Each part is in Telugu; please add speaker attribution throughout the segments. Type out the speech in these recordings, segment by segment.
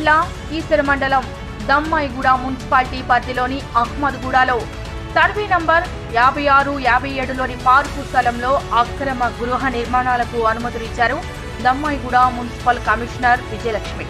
Speaker 1: జిల్లా ఈసర మండలం దమ్మాయిగూడ మున్సిపాలిటీ పరిధిలోని అహ్మద్గూడలో సర్వే నంబర్ యాభై ఆరు యాభై ఏడులోని పార్కు స్థలంలో అక్రమ గృహ నిర్మాణాలకు అనుమతులు ఇచ్చారు దమ్మాయిగూడ మున్సిపల్ కమిషనర్ విజయలక్ష్మి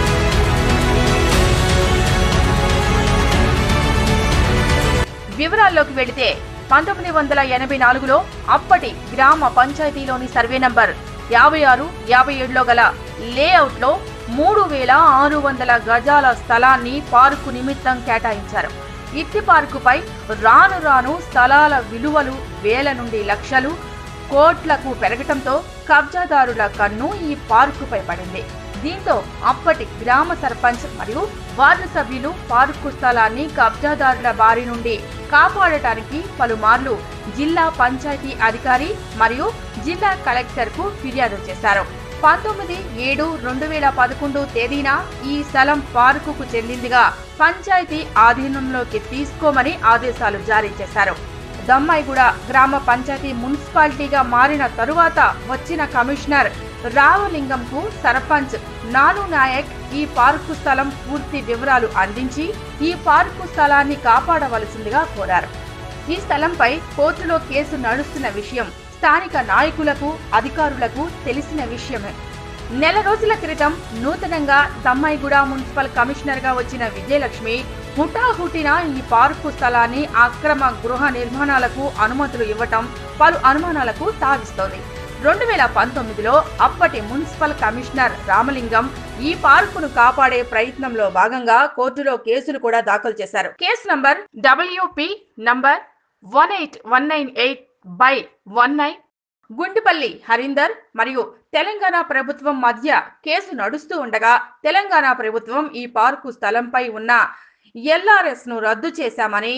Speaker 1: వివరాల్లోకి వెళితే పంతొమ్మిది వందల ఎనభై నాలుగులో అప్పటి గ్రామ పంచాయతీలోని సర్వే నంబర్ యాభై ఆరు యాభై ఏడులో గల లేఅవుట్లో మూడు వేల ఆరు వందల గజాల స్థలాన్ని పార్కు నిమిత్తం కేటాయించారు ఇట్టి పార్కుపై రాను రాను స్థలాల విలువలు వేల నుండి లక్షలు కోట్లకు పెరగటంతో కబ్జాదారుల కన్ను ఈ పార్కుపై పడింది దీంతో అప్పటి గ్రామ సర్పంచ్ మరియు వార్డు సభ్యులు పార్కు స్థలాన్ని కబ్జాదారుల బారి నుండి కాపాడటానికి పలుమార్లు జిల్లా పంచాయతీ అధికారి మరియు జిల్లా కలెక్టర్ కు ఫిర్యాదు చేశారు పంతొమ్మిది ఏడు రెండు వేల పదకొండు తేదీన ఈ స్థలం పార్కుకు చెందిందిగా పంచాయతీ ఆధీనంలోకి తీసుకోమని ఆదేశాలు జారీ చేశారు దమ్మాయిగూడ గ్రామ పంచాయతీ మున్సిపాలిటీగా మారిన తరువాత వచ్చిన కమిషనర్ రావలింగంకు సర్పంచ్ నాను నాయక్ ఈ పార్కు స్థలం పూర్తి వివరాలు అందించి ఈ పార్కు స్థలాన్ని కాపాడవలసిందిగా కోరారు ఈ స్థలంపై కోర్టులో కేసు నడుస్తున్న విషయం స్థానిక నాయకులకు అధికారులకు తెలిసిన విషయమే నెల రోజుల క్రితం నూతనంగా దమ్మాయిగూడ మున్సిపల్ కమిషనర్ గా వచ్చిన విజయలక్ష్మి హుటాహుటిన ఈ పార్కు స్థలాన్ని అక్రమ గృహ నిర్మాణాలకు అనుమతులు ఇవ్వటం పలు అనుమానాలకు తావిస్తోంది రెండు వేల పంతొమ్మిదిలో అప్పటి మున్సిపల్ కమిషనర్ రామలింగం ఈ పార్కును కాపాడే ప్రయత్నంలో భాగంగా కోర్టులో కేసులు కూడా దాఖలు చేశారు కేసు number WP number one eight one nine eight by one nine Gundipalli Harinder మరియు తెలంగాణ ప్రభుత్వం మధ్య కేసు నడుస్తూ ఉండగా తెలంగాణ ప్రభుత్వం ఈ పార్కు స్థలంపై ఉన్న ఎల్ఆర్ఎస్ ను రద్దు చేశామని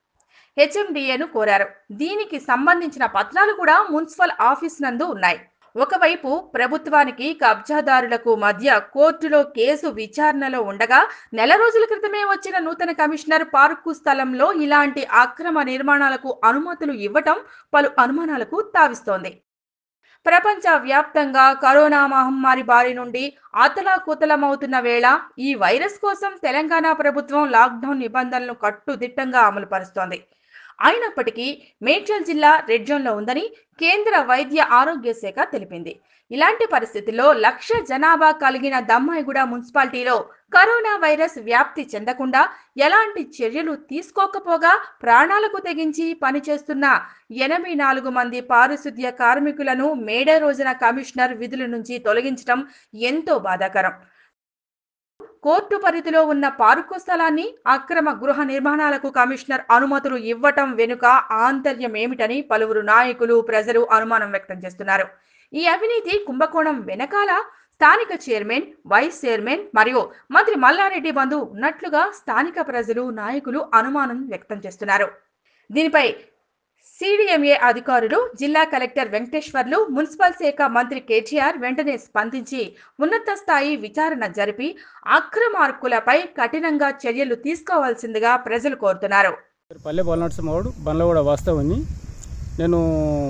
Speaker 1: హెచ్ఎండిఏను కోరారు దీనికి సంబంధించిన పత్రాలు కూడా మున్సిపల్ ఆఫీస్ నందు ఉన్నాయి ఒకవైపు ప్రభుత్వానికి కబ్జాదారులకు మధ్య కోర్టులో కేసు విచారణలో ఉండగా నెల రోజుల క్రితమే వచ్చిన నూతన కమిషనర్ పార్కు స్థలంలో ఇలాంటి అక్రమ నిర్మాణాలకు అనుమతులు ఇవ్వటం పలు అనుమానాలకు తావిస్తోంది ప్రపంచ వ్యాప్తంగా కరోనా మహమ్మారి బారి నుండి అతలాకుతలమవుతున్న వేళ ఈ వైరస్ కోసం తెలంగాణ ప్రభుత్వం లాక్డౌన్ నిబంధనలను కట్టుదిట్టంగా అమలు పరుస్తోంది అయినప్పటికీ మేడ్చల్ జిల్లా రెడ్ జోన్లో ఉందని కేంద్ర వైద్య ఆరోగ్య శాఖ తెలిపింది ఇలాంటి పరిస్థితుల్లో లక్ష జనాభా కలిగిన దమ్మాయిగూడ మున్సిపాలిటీలో కరోనా వైరస్ వ్యాప్తి చెందకుండా ఎలాంటి చర్యలు తీసుకోకపోగా ప్రాణాలకు తెగించి పనిచేస్తున్న ఎనభై నాలుగు మంది పారిశుద్ధ్య కార్మికులను మేడే రోజున కమిషనర్ విధుల నుంచి తొలగించడం ఎంతో బాధాకరం కోర్టు పరిధిలో ఉన్న పార్కు స్థలాన్ని అక్రమ గృహ నిర్మాణాలకు కమిషనర్ అనుమతులు ఇవ్వటం వెనుక ఆంతర్యం ఏమిటని పలువురు నాయకులు ప్రజలు అనుమానం వ్యక్తం చేస్తున్నారు ఈ అవినీతి కుంభకోణం వెనకాల స్థానిక చైర్మన్ వైస్ చైర్మన్ మరియు మంత్రి మల్లారెడ్డి బంధు ఉన్నట్లుగా స్థానిక ప్రజలు నాయకులు అనుమానం వ్యక్తం చేస్తున్నారు దీనిపై సిడిఎంఏ అధికారులు జిల్లా కలెక్టర్ వెంకటేశ్వర్లు మున్సిపల్ శాఖ మంత్రి కేటీఆర్ వెంటనే స్పందించి ఉన్నత స్థాయి విచారణ జరిపి అక్రమార్కులపై కఠినంగా చర్యలు తీసుకోవాల్సిందిగా ప్రజలు కోరుతున్నారు
Speaker 2: పల్లె బాలనరసింహవుడు బండ్లగూడ వాస్తవాన్ని నేను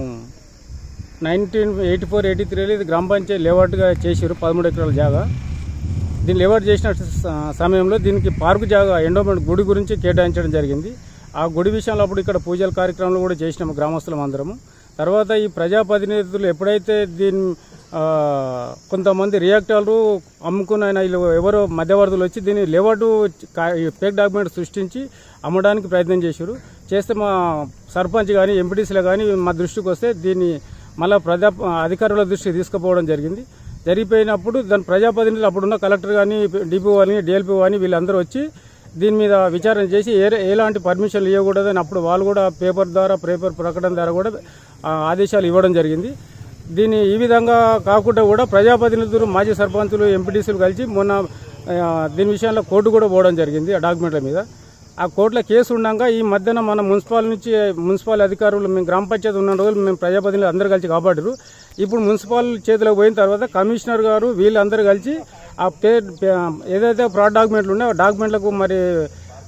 Speaker 2: నైన్టీన్ ఎయిటీ ఫోర్ ఎయిటీ త్రీలో ఇది గ్రామ పంచాయతీ లేఅవుట్గా చేసారు పదమూడు ఎకరాల జాగా దీన్ని లేఅవుట్ చేసిన స- సమయంలో దీనికి పార్కు జాగా ఎండోమెంట్ గుడి గురించి కేటాయించడం జరిగింది ఆ గుడి విషయంలో అప్పుడు ఇక్కడ పూజల కార్యక్రమాలు కూడా చేసినాము గ్రామస్తులం అందరము తర్వాత ఈ ప్రజాప్రతినిధులు ఎప్పుడైతే దీన్ని ఆ, కొంతమంది రియాక్టర్లు అమ్ముకున్న వీళ్ళు ఎవరో మధ్యవర్తులు వచ్చి దీన్ని లేఅవుట్ ఫేక్ డాక్యుమెంట్ సృష్టించి అమ్మడానికి ప్రయత్నం చేశారు చేస్తే మా సర్పంచ్ కానీ ఎంపీటీసీలు కానీ మా దృష్టికి వస్తే దీన్ని మళ్ళీ ప్రజా అధికారుల దృష్టికి తీసుకుపోవడం జరిగింది జరిగిపోయినప్పుడు దాని ప్రజాప్రతినిధులు అప్పుడున్న కలెక్టర్ కానీ డిపో కానీ డిఎల్పీ కానీ వీళ్ళందరూ వచ్చి దీని మీద విచారణ చేసి ఏ ఎలాంటి పర్మిషన్లు ఇవ్వకూడదని అప్పుడు వాళ్ళు కూడా పేపర్ ద్వారా పేపర్ ప్రకటన ద్వారా కూడా ఆ, ఆదేశాలు ఇవ్వడం జరిగింది దీన్ని ఈ విధంగా కాకుండా కూడా ప్రజాప్రతినిధులు మాజీ సర్పంచులు ఎంపీటీసీలు కలిసి మొన్న ఆ, దీని విషయంలో కోర్టు కూడా పోవడం జరిగింది ఆ డాక్యుమెంట్ల మీద ఆ కోర్టులో కేసు ఉండగా ఈ మధ్యన మన మున్సిపాల్ నుంచి మున్సిపల్ అధికారులు మేము గ్రామ పంచాయతీ ఉన్న రోజులు మేము ప్రజాప్రతినిధులు అందరూ కలిసి కాపాడారు ఇప్పుడు మున్సిపల్ చేతిలోకి పోయిన తర్వాత కమిషనర్ గారు వీళ్ళందరూ కలిసి ఆ పే పే- ఏదైతే ఫ్రాడ్ డాక్యుమెంట్లు ఉన్నాయో ఆ డాక్యుమెంట్లకు మరి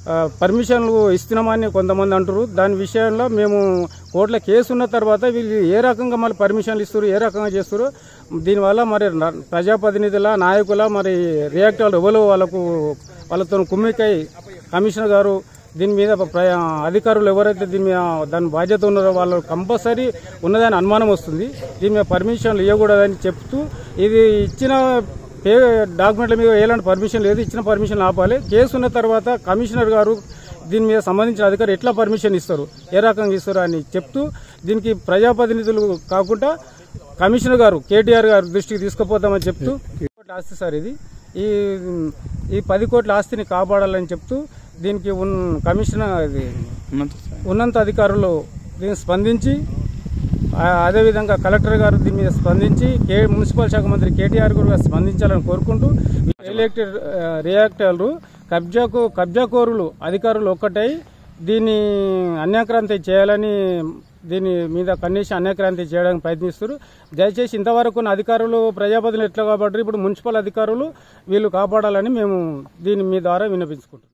Speaker 2: ఆ, పర్మిషన్లు ఇస్తున్నామని కొంతమంది అంటారు దాని విషయంలో మేము కోర్టులో కేసు ఉన్న తర్వాత వీళ్ళు ఏ రకంగా మళ్ళీ పర్మిషన్లు ఇస్తారు ఏ రకంగా చేస్తారు దీనివల్ల మరి న- ప్రజాప్రతినిధుల నాయకుల మరి రియాక్టర్లు ఎవరు వాళ్ళకు వాళ్ళతో కుమ్మికై కమిషనర్ గారు దీని మీద ప్ర- అధికారులు ఎవరైతే దీని మీద దాని బాధ్యత ఉన్నారో వాళ్ళు కంపల్సరీ ఉన్నదని అనుమానం వస్తుంది దీని మీద పర్మిషన్లు ఇవ్వకూడదని చెప్తూ ఇది ఇచ్చిన పే డాక్యుమెంట్ల మీద ఎలాంటి పర్మిషన్ లేదు ఇచ్చిన పర్మిషన్ ఆపాలి కేసు ఉన్న తర్వాత కమిషనర్ గారు దీని మీద సంబంధించిన అధికారి ఎట్లా పర్మిషన్ ఇస్తారు ఏ రకంగా ఇస్తారు అని చెప్తూ దీనికి ప్రజాప్రతినిధులు కాకుండా కమిషనర్ గారు కేటీఆర్ గారు దృష్టికి తీసుకుపోతామని చెప్తూ కోట్ల ఆస్తి సార్ ఇది ఈ ఈ పది కోట్ల ఆస్తిని కాపాడాలని చెప్తూ దీనికి ఉన్ కమిషనర్ ఇది ఉన్నత అధికారులు దీన్ని స్పందించి ఆ, అదేవిధంగా కలెక్టర్ గారు దీని మీద స్పందించి కే మున్సిపల్ శాఖ మంత్రి కేటీఆర్ గారు స్పందించాలని కోరుకుంటూ ఎలక్టెడ్ రియాక్టర్లు కబ్జాకు కబ్జాకోరులు అధికారులు ఒక్కటై దీన్ని అన్యాక్రాంతి చేయాలని దీని మీద కనీసం అన్యాక్రాంతి చేయడానికి ప్రయత్నిస్తారు దయచేసి ఇంతవరకు ఉన్న అధికారులు ప్రజాపతిని ఎట్లా కాబట్టి ఇప్పుడు మున్సిపల్ అధికారులు వీళ్ళు కాపాడాలని మేము దీని మీ ద్వారా విన్నపించుకుంటున్నాం